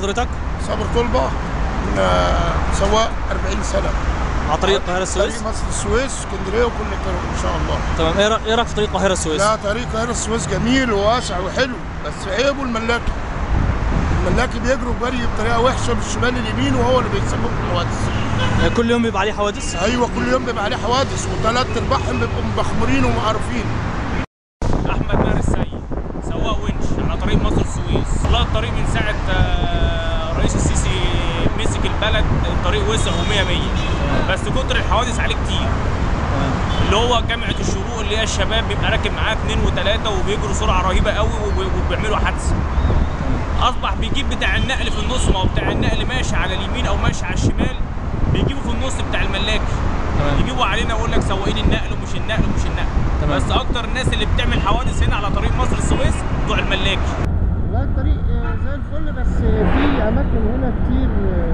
حضرتك صبر طلبة من آه، سواق 40 سنة على طريق القاهره السويس طريق مصر السويس اسكندرية وكل الطرق إن شاء الله تمام ايه رأ- إيه رايك في طريق القاهره السويس لا طريق القاهرة السويس جميل وواسع وحلو بس عيبه الملاكي الملاكي بيجروا جري بطريقة وحشة بالشمال اليمين وهو اللي بيسبب الحوادث آه، كل يوم بيبقى عليه حوادث أيوة كل يوم بيبقى عليه حوادث وثلاث أرباعهم بيبقوا مبخمرين ومعروفين احمد ماهر السيد سواق ونش على طريق مصر السويس لا الطريق من ساعه آه، رئيس السيسي مسك البلد الطريق وسع و100 100 بس كتر الحوادث عليه كتير اللي هو جامعه الشروق اللي هي الشباب بيبقى راكب معاه اثنين وثلاثه وبيجروا سرعه رهيبه قوي وب- وبيعملوا حادثه اصبح بيجيب بتاع النقل في النص ما هو بتاع النقل ماشي على اليمين او ماشي على الشمال بيجيبوا في النص بتاع الملاكي تمام. يجيبوا علينا يقول لك سواقين النقل ومش النقل ومش النقل تمام. بس اكتر الناس اللي بتعمل حوادث هنا على طريق مصر السويس بتوع الملاكي لا الطريق آه، زي الفل بس في اماكن هنا كتير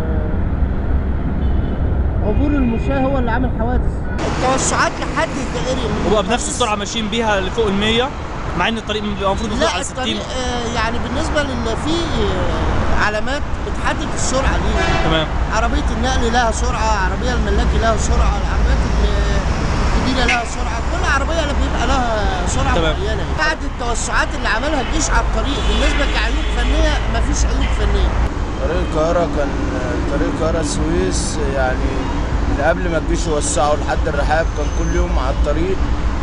آه، عبور المشاة هو اللي عامل حوادث التوسعات لحد الدائري وبقى بنفس السرعه ماشيين بيها لفوق ال 100 مع ان الطريق بيبقى المفروض يطلع لا على 60 الطريق آه، يعني بالنسبه لل في آه، علامات بتحدد السرعه دي تمام عربيه النقل لها سرعه عربيه الملاكي لها سرعه العربيات ال- الكبيره لها سرعه كل عربيه اللي بيبقى لها سرعه تمام. معينه بعد التوسعات اللي عملها الجيش على الطريق بالنسبه كعيوب فنيه مفيش عيوب فنيه طريق القاهرة كان طريق القاهرة السويس يعني من قبل ما الجيش يوسعه لحد الرحاب كان كل يوم على الطريق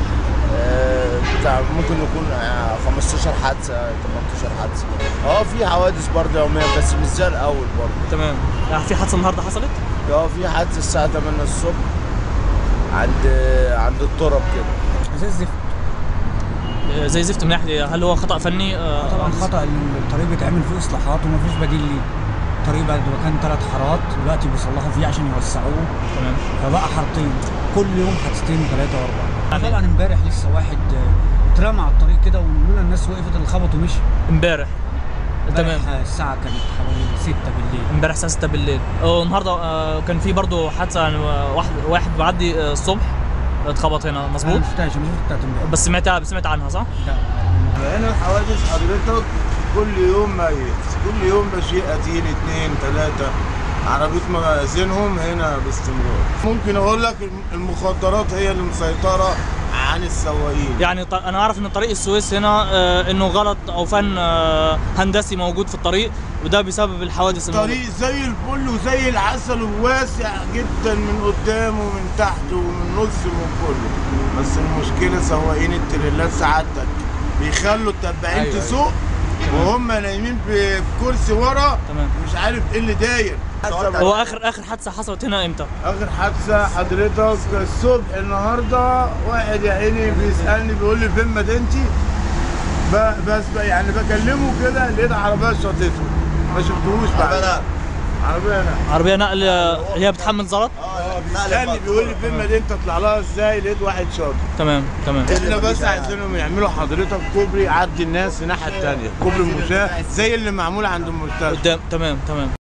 آه، بتاع ممكن يكون آه، 15 حادثة 18 حادثة اه في حوادث برضه يوميا بس مش زي الأول برضه تمام يعني في حادثه النهارده حصلت اه في حادثة الساعة 8 الصبح عند عند التراب كده زي الزفت آه، زي زفت من ناحيه هل هو خطا فني آه، طبعا خطا إن الطريق بيتعمل فيه اصلاحات ومفيش بديل ليه الطريق بعد ما كان ثلاث حارات دلوقتي بيصلحوا فيه عشان يوسعوه تمام فبقى حارتين كل يوم حادثتين وثلاثه واربعه طبعا امبارح لسه واحد آه، اترمى على الطريق كده ولولا الناس وقفت اللي خبط ومشي امبارح تمام امبارح آه، الساعه كانت حوالي 6 بالليل امبارح الساعه 6 بالليل اه النهارده آه، كان في برضه حادثه يعني آه، واحد واحد معدي آه، الصبح اتخبط هنا انا مظبوط ما شفتهاش ما شفتها بتاعت امبارح بس سمعتها سمعت عنها صح؟ لا. هنا الحوادث حضرتك كل يوم ميت كل يوم بشيء قتيل اتنين تلاتة عربية مغازينهم هنا باستمرار ممكن اقول لك المخدرات هي اللي مسيطرة عن السواقين يعني ط- انا عارف ان طريق السويس هنا آه، انه غلط او فن آه، هندسي موجود في الطريق وده بسبب الحوادث الموجودة. طريق زي الفل وزي العسل وواسع جدا من قدام ومن تحت ومن نص ومن كله بس المشكلة سواقين التريلات سعادتك بيخلوا التبعين أيوة، تسوق وهم نايمين في كرسي ورا تمام. مش عارف ايه اللي داير هو اخر اخر حادثه حصلت هنا امتى؟ اخر حادثه حضرتك الصبح النهارده واحد يا عيني بيسالني بيقول لي فين مدينتي ب- بس ب- يعني بكلمه كده لقيت عربيه شاطته ما شفتهوش بعد عربيه انا عربيه نقل آه، هي بتحمل زلط؟ بيسالني بيقول لي فين مدينتي اطلع لها ازاي لقيت واحد شاطر تمام تمام احنا بس عايزينهم يعملوا حضرتك كوبري يعدي الناس الناحيه الثانيه كوبري المشاة زي اللي معمول عند المرتزق قدام تمام تمام